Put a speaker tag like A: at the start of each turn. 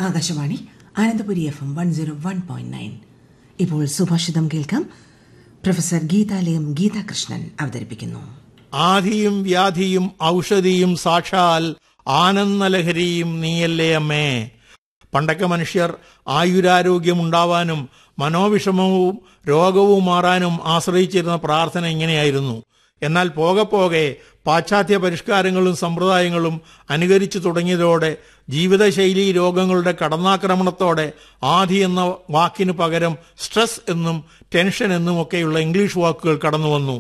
A: Akashvani Anandapuri F M one zero one point nine ഇപ്പോൾ സുഭാഷിതം കേൾക്കാം പ്രൊഫസർ ഗീതാലയം ഗീതാകൃഷ്ണൻ അവതരിപ്പിക്കുന്നു
B: ആധിയും വ്യാധിയും ഔഷധിയും സാക്ഷാൽ ആനന്ദലഹരിയും നീയല്ലേ അമ്മേ പണ്ടൊക്കെ മനുഷ്യർ ആയുരാരോഗ്യമുണ്ടാവാനും മനോവിഷമവും രോഗവും മാറാനും ആശ്രയിച്ചിരുന്ന പ്രാർത്ഥന ഇങ്ങനെയായിരുന്നു എന്നാൽ പോകെ പോകെ പാശ്ചാത്യ പരിഷ്കാരങ്ങളും സമ്പ്രദായങ്ങളും അനുകരിച്ചു തുടങ്ങിയതോടെ ജീവിതശൈലി രോഗങ്ങളുടെ കടന്നാക്രമണത്തോടെ ആധി എന്ന വാക്കിന് പകരം സ്ട്രെസ് എന്നും ടെൻഷൻ എന്നുമൊക്കെയുള്ള ഇംഗ്ലീഷ് വാക്കുകൾ കടന്നു വന്നു